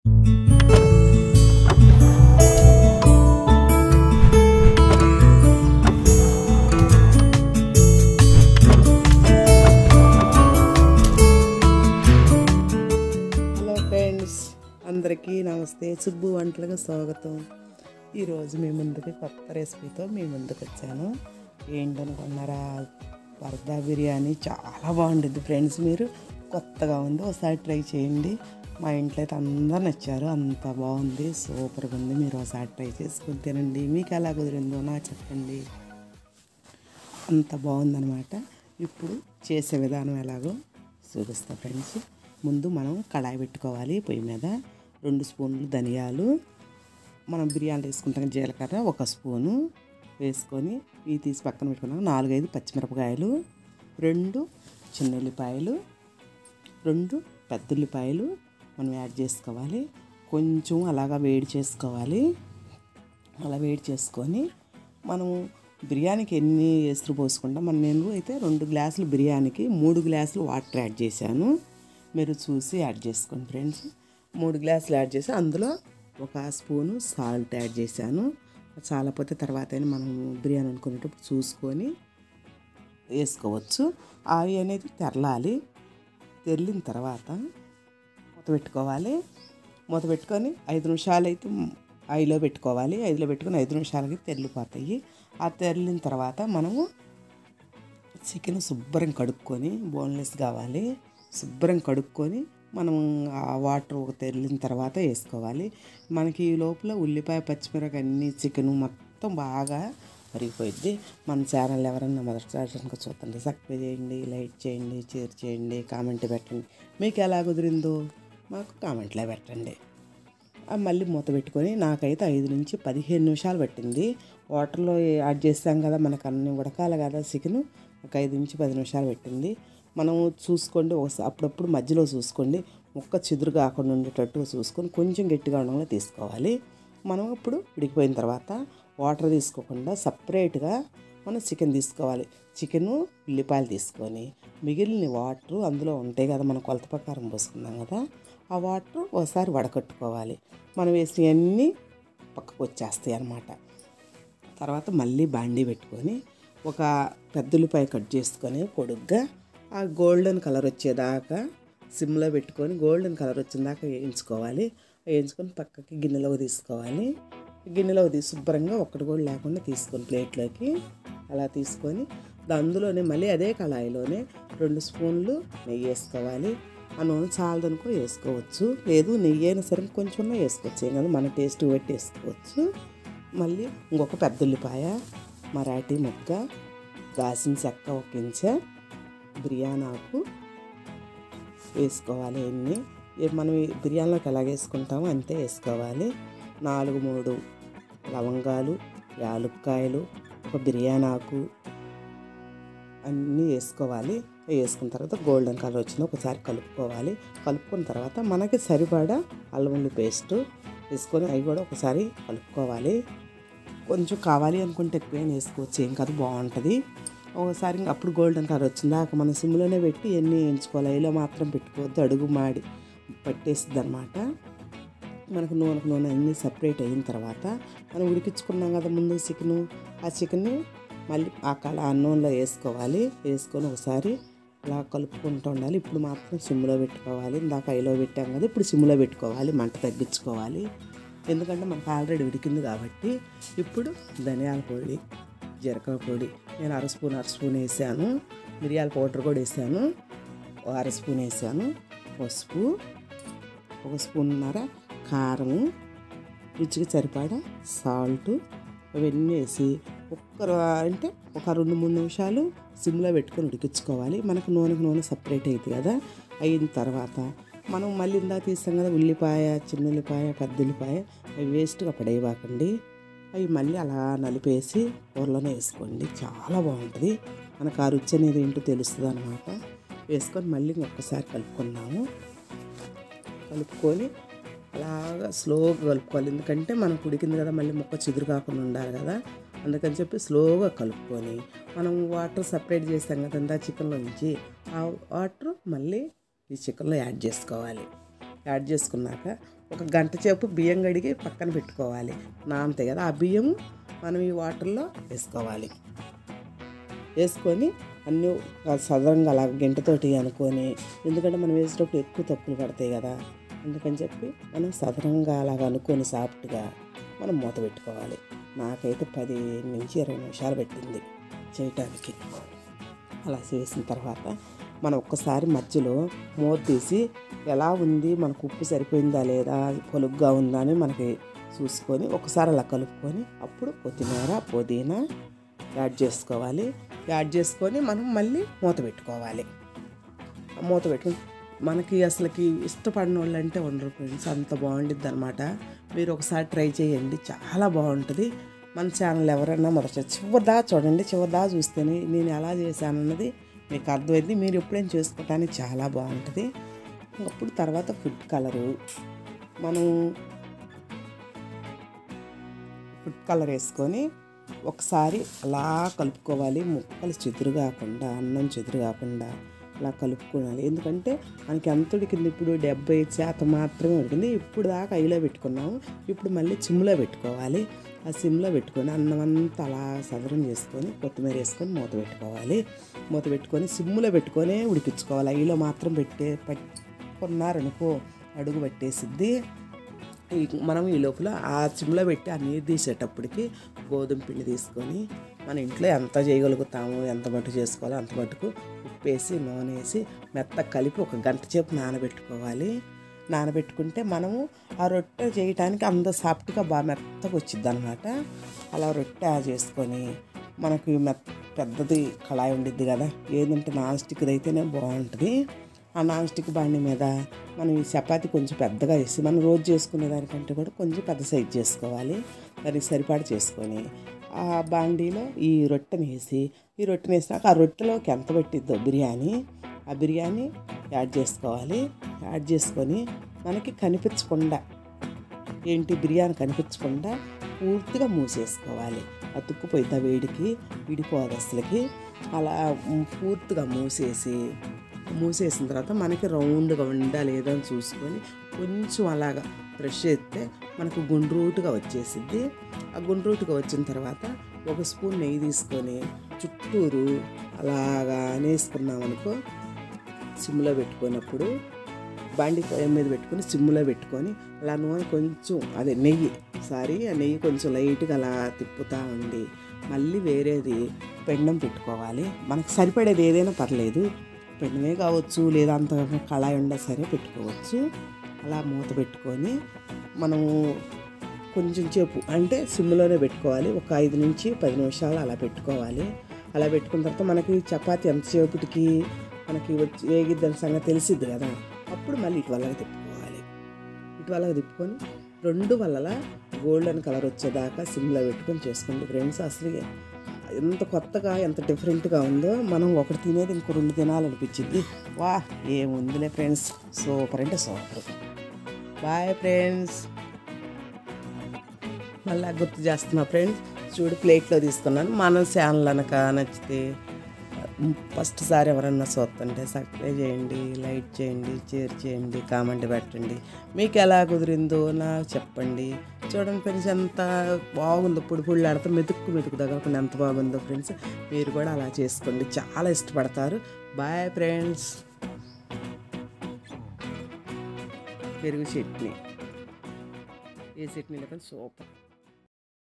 hello friends అందరికీ నమస్తే సుబ్బు వంటలకు స్వాగతం ఈరోజు మీ ముందుకి కొత్త రెసిపీతో మీ ముందుకు వచ్చాను ఏంటనుకున్నారా పర్దా బిర్యానీ చాలా బాగుంటుంది ఫ్రెండ్స్ మీరు కొత్తగా ఉంది ఒకసారి ట్రై చేయండి మా ఇంట్లో అయితే అందరు నచ్చారు అంత బాగుంది సూపర్గా ఉంది మీరు ఒకసారి ట్రై చేసుకుని తినండి మీకు ఎలా కుదిరిందో నాకు చెప్పండి అంత బాగుందనమాట ఇప్పుడు చేసే విధానం ఎలాగో చూపిస్తా ఫ్రెండ్స్ ముందు మనం కడాయి పెట్టుకోవాలి పొయ్యి మీద రెండు స్పూన్లు ధనియాలు మనం బిర్యానీ వేసుకుంటాం జీలకర్ర ఒక స్పూను వేసుకొని ఇవి తీసి పక్కన పెట్టుకున్నాం నాలుగైదు పచ్చిమిరపకాయలు రెండు చిన్న ఉల్లిపాయలు రెండు పెద్ద ఉల్లిపాయలు మనం యాడ్ చేసుకోవాలి కొంచెం అలాగా వేడి చేసుకోవాలి అలా వేడి చేసుకొని మనము బిర్యానీకి ఎన్ని ఎసురు పోసుకుంటాం మన నేను అయితే రెండు గ్లాసులు బిర్యానీకి మూడు గ్లాసులు వాటర్ యాడ్ చేశాను మీరు చూసి యాడ్ చేసుకోండి ఫ్రెండ్స్ మూడు గ్లాసులు యాడ్ చేసి అందులో ఒక స్పూను సాల్ట్ యాడ్ చేశాను చాలపోతే తర్వాత అయినా మనం బిర్యానీ అనుకునేటప్పుడు చూసుకొని వేసుకోవచ్చు ఆవి అనేది తెరలాలి తెరిలిన తర్వాత మూత పెట్టుకోవాలి మూత పెట్టుకొని ఐదు నిమిషాలు అయితే ఐలో పెట్టుకోవాలి ఐదులో పెట్టుకొని ఐదు నిమిషాలకి తెల్లిపోతాయి ఆ తెరిలిన తర్వాత మనము చికెన్ శుభ్రం కడుక్కొని బోన్లెస్ కావాలి శుభ్రం కడుక్కొని మనం ఆ వాటర్ ఒక తెరిలిన తర్వాత వేసుకోవాలి మనకి ఈ లోపల ఉల్లిపాయ పచ్చిమిరపకాయ అన్ని చికెన్ మొత్తం బాగా మరిగిపోయింది మన ఛానల్ ఎవరన్నా మొదటిసారి కనుక చూడండి సబ్స్క్రైబ్ చేయండి లైక్ చేయండి షేర్ చేయండి కామెంట్ పెట్టండి మీకు ఎలా కుదిరిందో మాకు కామెంట్లో పెట్టండి ఆ మళ్ళీ మూత పెట్టుకొని నాకైతే ఐదు నుంచి పదిహేను నిమిషాలు పట్టింది వాటర్లో యాడ్ చేస్తాం కదా మనకు అన్ని ఉడకాలి కదా చికెన్ ఒక ఐదు నుంచి పది నిమిషాలు పెట్టింది మనం చూసుకోండి ఒకసారి అప్పుడప్పుడు మధ్యలో చూసుకోండి ముక్క చిదురు కాకుండా ఉండేటట్టుగా చూసుకొని కొంచెం గట్టిగా ఉండగా తీసుకోవాలి మనం ఇప్పుడు ఉడికిపోయిన తర్వాత వాటర్ తీసుకోకుండా సపరేట్గా మనం చికెన్ తీసుకోవాలి చికెను ఉల్లిపాయలు తీసుకొని మిగిలిన వాటర్ అందులో ఉంటాయి కదా మనం కొలత ప్రకారం పోసుకున్నాం కదా ఆ వాటర్ ఒకసారి వడకట్టుకోవాలి మనం వేసినవన్నీ పక్కకు వచ్చేస్తాయి అన్నమాట తర్వాత మళ్ళీ బాండీ పెట్టుకొని ఒక పెద్ద ఉల్లిపాయ కట్ చేసుకొని పొడుగ్గా ఆ గోల్డెన్ కలర్ వచ్చేదాకా సిమ్లో పెట్టుకొని గోల్డెన్ కలర్ వచ్చేదాకా వేయించుకోవాలి వేయించుకొని పక్కకి గిన్నెలోకి తీసుకోవాలి గిన్నెలోకి తీసి శుభ్రంగా ఒక్కటి కూడా లేకుండా తీసుకొని ప్లేట్లోకి అలా తీసుకొని అందులోనే మళ్ళీ అదే కళాయిలోనే రెండు స్పూన్లు నెయ్యి వేసుకోవాలి ఆ నూనె చాలదనుకో వేసుకోవచ్చు లేదు నెయ్యి అయినా సరే కొంచెం వేసుకోవచ్చు ఏం కాదు మన టేస్ట్ బట్టి వేసుకోవచ్చు మళ్ళీ ఇంకొక పెద్ద ఉల్లిపాయ మరాఠీ ముక్క దాసిన చెక్క ఒక ఇంచ బిర్యానీ ఆకు వేసుకోవాలి ఎన్ని మనం ఈ బిర్యానీలోకి ఎలా వేసుకుంటామో అంతే వేసుకోవాలి నాలుగు మూడు లవంగాలు యాలుక్కాయలు ఒక బిర్యానీ ఆకు అన్నీ వేసుకోవాలి వేసుకున్న తర్వాత గోల్డెన్ కలర్ వచ్చింది ఒకసారి కలుపుకోవాలి కలుపుకున్న తర్వాత మనకి సరిపడా అల్లం ఉల్లి పేస్ట్ వేసుకొని అవి కూడా ఒకసారి కలుపుకోవాలి కొంచెం కావాలి అనుకుంటే ఎక్కువైనా వేసుకోవచ్చు ఏం కాదు బాగుంటుంది ఒకసారి ఇంకా అప్పుడు గోల్డెన్ కలర్ వచ్చిందాక మనం సిమ్లోనే పెట్టి ఎన్ని వేయించుకోవాలి ఇలా మాత్రం పెట్టుకోవద్దు అడుగు మాడి పట్టేస్తుంది అనమాట మనకు నూనెకు నూనె అన్నీ సపరేట్ అయిన తర్వాత మనం ఉడికించుకున్నాం కదా ముందు చికెను ఆ చికెన్ని మళ్ళీ ఆ కళ అన్నంలో వేసుకోవాలి వేసుకొని ఒకసారి అలా కలుపుకుంటూ ఉండాలి ఇప్పుడు మాత్రం సిమ్లో పెట్టుకోవాలి ఇందాక ఐలో పెట్టాం కదా ఇప్పుడు సిమ్లో పెట్టుకోవాలి మంట తగ్గించుకోవాలి ఎందుకంటే మనకు ఆల్రెడీ ఉడికింది కాబట్టి ఇప్పుడు ధనియాల పొడి జీలకర్ర పొడి నేను అర స్పూన్ అర స్పూన్ వేసాను మిరియాల పౌడర్ కూడా వేసాను ఓ అర స్పూన్ వేసాను పసుపు ఒక స్పూన్నర కారము రుచికి సరిపడా సాల్ట్ ఇవన్నీ వేసి ఒక్క అంటే ఒక రెండు మూడు నిమిషాలు సిమ్లో పెట్టుకొని ఉడికించుకోవాలి మనకు నూనెకు నూనె సపరేట్ అవుతుంది కదా అయిన తర్వాత మనం మళ్ళీ ఇందా తీస్తాం కదా ఉల్లిపాయ చిన్న ఉల్లిపాయ పెద్ద ఉల్లిపాయ అవి వేస్ట్గా పడేయబాకండి అవి మళ్ళీ అలా నలిపేసి కూరలోనే వేసుకోండి చాలా బాగుంటుంది మనకు ఆ రుచి అనేది ఏంటో తెలుస్తుంది అనమాట వేసుకొని మళ్ళీ ఇంకొకసారి కలుపుకున్నాము కలుపుకొని అలాగా స్లోగా కలుపుకోవాలి ఎందుకంటే మనకు ఉడికింది కదా మళ్ళీ ముక్క చిదురు కాకుండా ఉండాలి కదా అందుకని చెప్పి స్లోగా కలుపుకొని మనం వాటర్ సపరేట్ చేస్తాం కదా ఇందా చికెన్లో నుంచి ఆ వాటర్ మళ్ళీ ఈ చికెన్లో యాడ్ చేసుకోవాలి యాడ్ చేసుకున్నాక ఒక గంట సేపు బియ్యం కడిగి పక్కన పెట్టుకోవాలి నానతాయి కదా ఆ బియ్యం మనం ఈ వాటర్లో వేసుకోవాలి వేసుకొని అన్నీ సదరంగా అలా గంటతోటి అనుకొని ఎందుకంటే మనం వేసేటప్పుడు ఎక్కువ తప్పులు పడతాయి కదా అందుకని చెప్పి మనం సదరంగా అలాగ అనుకొని సాఫ్ట్గా మనం మూత పెట్టుకోవాలి నాకైతే పది నుంచి ఇరవై నిమిషాలు పెట్టింది చేయటానికి అలా చేసిన తర్వాత మనం ఒక్కసారి మధ్యలో మూత తీసి ఎలా ఉంది మనకు ఉప్పు సరిపోయిందా లేదా పొలుగ్గా ఉందా అని మనకి చూసుకొని ఒకసారి అలా కలుపుకొని అప్పుడు కొత్తిమీర పుదీనా యాడ్ చేసుకోవాలి యాడ్ చేసుకొని మనం మళ్ళీ మూత పెట్టుకోవాలి ఆ మూత పెట్టుకుని మనకి అసలుకి ఇష్టపడిన వాళ్ళు అంటే ఉండరు ఫ్రెండ్స్ అంత బాగుండిద్ది అనమాట మీరు ఒకసారి ట్రై చేయండి చాలా బాగుంటుంది మన ఛానల్ ఎవరైనా మొదట చివరిదా చూడండి చివరిదా చూస్తేనే నేను ఎలా చేశానన్నది మీకు అర్థమైంది మీరు ఎప్పుడైనా చేసుకోవటానికి చాలా బాగుంటుంది అప్పుడు తర్వాత ఫుడ్ కలరు మనం ఫుడ్ కలర్ వేసుకొని ఒకసారి అలా కలుపుకోవాలి ముక్కలు చెదురు కాకుండా అన్నం చెదురు కాకుండా అలా కలుపుకోవాలి ఎందుకంటే మనకి ఎంత ఉడికింది ఇప్పుడు డెబ్బై శాతం మాత్రమే ఉడికింది ఇప్పుడు దాకా ఐలో పెట్టుకున్నాము ఇప్పుడు మళ్ళీ సిమ్లో పెట్టుకోవాలి ఆ సిమ్లో పెట్టుకొని అన్నం అంతా అలా సదరం చేసుకొని కొత్తిమీర వేసుకొని మూత పెట్టుకోవాలి మూత పెట్టుకొని సిమ్లో పెట్టుకొని ఉడికించుకోవాలి ఐలో మాత్రం పెట్టే పెట్టుకున్నారనుకో అడుగు పట్టేసిద్ది ఈ మనం ఈ లోపల ఆ చిమ్లో పెట్టి ఆ నీరు తీసేటప్పటికి గోధుమ పిండి తీసుకొని మన ఇంట్లో ఎంత చేయగలుగుతాము ఎంత మటుకు చేసుకోవాలో అంత మటుకు ఉప్పు వేసి నూనె వేసి మెత్త కలిపి ఒక గంట సేపు నానబెట్టుకోవాలి నానబెట్టుకుంటే మనము ఆ రొట్టె చేయటానికి అంత సాఫ్ట్గా బాగా మెత్తగా వచ్చింది అనమాట అలా రొట్టె చేసుకొని మనకి మెత్త పెద్దది కళాయి ఉండిద్ది కదా ఏదంటే నాన్ స్టిక్ది అయితేనే బాగుంటుంది ఆ నాన్ స్టిక్ బాండి మీద మనం ఈ చపాతి కొంచెం పెద్దగా వేసి మనం రోజు చేసుకునే దానికంటే కూడా కొంచెం పెద్ద సైజ్ చేసుకోవాలి దానికి సరిపాటు చేసుకొని ఆ బాండీలో ఈ రొట్టెని వేసి ఈ రొట్టెని వేసినాక ఆ రొట్టెలోకి ఎంత పెట్టిద్దో బిర్యానీ ఆ బిర్యానీ యాడ్ చేసుకోవాలి యాడ్ చేసుకొని మనకి కనిపించకుండా ఏంటి బిర్యానీ కనిపించకుండా పూర్తిగా మూసేసుకోవాలి అతుక్కుపోయిద్ది ఆ వేడికి విడిపోదు అసలుకి అలా పూర్తిగా మూసేసి మూసేసిన తర్వాత మనకి రౌండ్గా ఉందా లేదా అని చూసుకొని కొంచెం అలాగా బ్రష్ చేస్తే మనకు గుండ్రూటుగా వచ్చేసిద్ది ఆ గుండ్రూటుగా వచ్చిన తర్వాత ఒక స్పూన్ నెయ్యి తీసుకొని చుట్టూరు అలాగా అనేసుకున్నాం అనుకో సిమ్లో పెట్టుకున్నప్పుడు బండి పొయ్యి మీద పెట్టుకొని సిమ్లో పెట్టుకొని అలా నూనె కొంచెం అదే నెయ్యి సారీ ఆ నెయ్యి కొంచెం లైట్గా అలా తిప్పుతూ ఉండి మళ్ళీ వేరేది పెండం పెట్టుకోవాలి మనకు సరిపడేది ఏదైనా పర్లేదు పెండమే కావచ్చు లేదా అంత కళాయి ఉండా సరే పెట్టుకోవచ్చు అలా మూత పెట్టుకొని మనము కొంచెం సేపు అంటే సిమ్లోనే పెట్టుకోవాలి ఒక ఐదు నుంచి పది నిమిషాలు అలా పెట్టుకోవాలి అలా పెట్టుకున్న తర్వాత మనకి చపాతి ఎంతసేపటికి మనకి వచ్చి వేగిద్దని సంగతి తెలిసిద్ది కదా అప్పుడు మళ్ళీ ఇటు వల్లగా తిప్పుకోవాలి ఇటు వల్లగా తిప్పుకొని రెండు వల్ల గోల్డెన్ కలర్ వచ్చేదాకా సిమ్లో పెట్టుకొని చేసుకోండి ఫ్రెండ్స్ అసలు ఎంత కొత్తగా ఎంత డిఫరెంట్గా ఉందో మనం ఒకటి తినేది ఇంకో రెండు తినాలనిపించింది వా ఏముందిలే ఫ్రెండ్స్ సూపర్ అంటే సూపర్ బాయ్ ఫ్రెండ్స్ మళ్ళీ గుర్తు చేస్తున్నా ఫ్రెండ్స్ చూడు ప్లేట్లో తీసుకున్నాను మన ఛానల్ అనక నచ్చితే ఫస్ట్ సారి ఎవరన్నా చూస్తుంటే సబ్స్క్రైబ్ చేయండి లైక్ చేయండి షేర్ చేయండి కామెంట్ పెట్టండి మీకు ఎలా కుదిరిందో నాకు చెప్పండి చూడండి ఫ్రెండ్స్ ఎంత బాగుందో పొడి పొడి ఆడితే మెతుక్కు మెతుకు తగలకుండా ఎంత బాగుందో ఫ్రెండ్స్ మీరు కూడా అలా చేసుకోండి చాలా ఇష్టపడతారు బాయ్ ఫ్రెండ్స్ పెరుగు చట్నీ ఏ చట్నీ లేకపోతే సూపర్